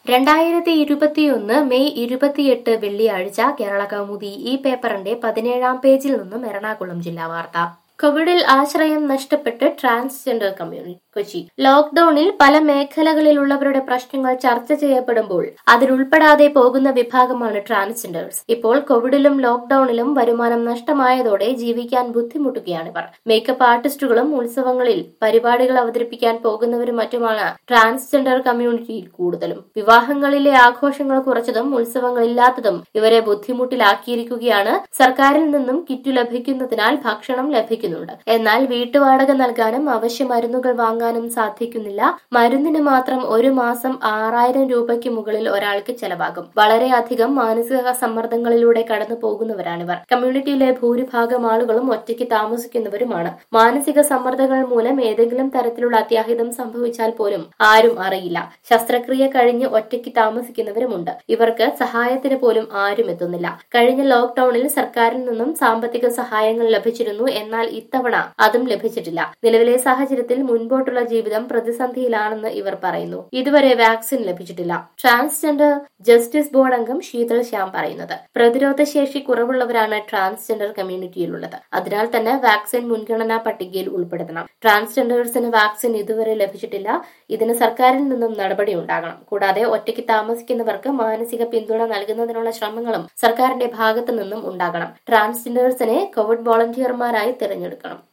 രണ്ടായിരത്തി ഇരുപത്തിയൊന്ന് മെയ് ഇരുപത്തിയെട്ട് വെള്ളിയാഴ്ച കേരള കൗമുദി ഈ പേപ്പറിന്റെ പതിനേഴാം പേജിൽ നിന്നും എറണാകുളം ജില്ലാ വാർത്ത കോവിഡിൽ ആശ്രയം നഷ്ടപ്പെട്ട് ട്രാൻസ്ജെൻഡർ കമ്മ്യൂണിറ്റി കൊച്ചി ലോക്ഡൌണിൽ പല മേഖലകളിലുള്ളവരുടെ പ്രശ്നങ്ങൾ ചർച്ച ചെയ്യപ്പെടുമ്പോൾ അതിലുൾപ്പെടാതെ പോകുന്ന വിഭാഗമാണ് ട്രാൻസ്ജെൻഡേഴ്സ് ഇപ്പോൾ കോവിഡിലും ലോക്ഡൌണിലും വരുമാനം നഷ്ടമായതോടെ ജീവിക്കാൻ ബുദ്ധിമുട്ടുകയാണിവർ മേക്കപ്പ് ആർട്ടിസ്റ്റുകളും ഉത്സവങ്ങളിൽ പരിപാടികൾ അവതരിപ്പിക്കാൻ പോകുന്നവരും മറ്റുമാണ് ട്രാൻസ്ജെൻഡർ കമ്മ്യൂണിറ്റിയിൽ കൂടുതലും വിവാഹങ്ങളിലെ ആഘോഷങ്ങൾ കുറച്ചതും ഉത്സവങ്ങളില്ലാത്തതും ഇവരെ ബുദ്ധിമുട്ടിലാക്കിയിരിക്കുകയാണ് സർക്കാരിൽ നിന്നും കിറ്റ് ലഭിക്കുന്നതിനാൽ ഭക്ഷണം ലഭിക്കുന്നുണ്ട് എന്നാൽ വീട്ടുവാടക നൽകാനും അവശ്യ മരുന്നുകൾ വാങ്ങാനും സാധിക്കുന്നില്ല മരുന്നിന് മാത്രം ഒരു മാസം ആറായിരം രൂപയ്ക്ക് മുകളിൽ ഒരാൾക്ക് ചെലവാകും വളരെയധികം മാനസിക സമ്മർദ്ദങ്ങളിലൂടെ കടന്നു പോകുന്നവരാണിവർ കമ്മ്യൂണിറ്റിയിലെ ഭൂരിഭാഗം ആളുകളും ഒറ്റയ്ക്ക് താമസിക്കുന്നവരുമാണ് മാനസിക സമ്മർദ്ദങ്ങൾ മൂലം ഏതെങ്കിലും തരത്തിലുള്ള അത്യാഹിതം സംഭവിച്ചാൽ പോലും ആരും അറിയില്ല ശസ്ത്രക്രിയ കഴിഞ്ഞ് ഒറ്റയ്ക്ക് താമസിക്കുന്നവരുമുണ്ട് ഇവർക്ക് സഹായത്തിന് പോലും ആരും എത്തുന്നില്ല കഴിഞ്ഞ ലോക്ഡൌണിൽ സർക്കാരിൽ നിന്നും സാമ്പത്തിക സഹായങ്ങൾ ലഭിച്ചിരുന്നു എന്നാൽ ഇത്തവണ അതും ലഭിച്ചിട്ടില്ല നിലവിലെ സാഹചര്യത്തിൽ മുൻപോട്ടുള്ള ജീവിതം പ്രതിസന്ധിയിലാണെന്ന് ഇവർ പറയുന്നു ഇതുവരെ വാക്സിൻ ലഭിച്ചിട്ടില്ല ട്രാൻസ്ജെൻഡർ ജസ്റ്റിസ് ബോർഡ് അംഗം ശീതൾ ശ്യാം പറയുന്നത് പ്രതിരോധ ശേഷി കുറവുള്ളവരാണ് ട്രാൻസ്ജെൻഡർ കമ്മ്യൂണിറ്റിയിലുള്ളത് അതിനാൽ തന്നെ വാക്സിൻ മുൻഗണനാ പട്ടികയിൽ ഉൾപ്പെടുത്തണം ട്രാൻസ്ജെൻഡേഴ്സിന് വാക്സിൻ ഇതുവരെ ലഭിച്ചിട്ടില്ല ഇതിന് സർക്കാരിൽ നിന്നും നടപടി ഉണ്ടാകണം കൂടാതെ ഒറ്റയ്ക്ക് താമസിക്കുന്നവർക്ക് മാനസിക പിന്തുണ നൽകുന്നതിനുള്ള ശ്രമങ്ങളും സർക്കാരിന്റെ ഭാഗത്തു നിന്നും ഉണ്ടാകണം ട്രാൻസ്ജെൻഡേഴ്സിനെ കോവിഡ് വോളണ്ടിയർമാരായി തിരഞ്ഞെടുക്കണം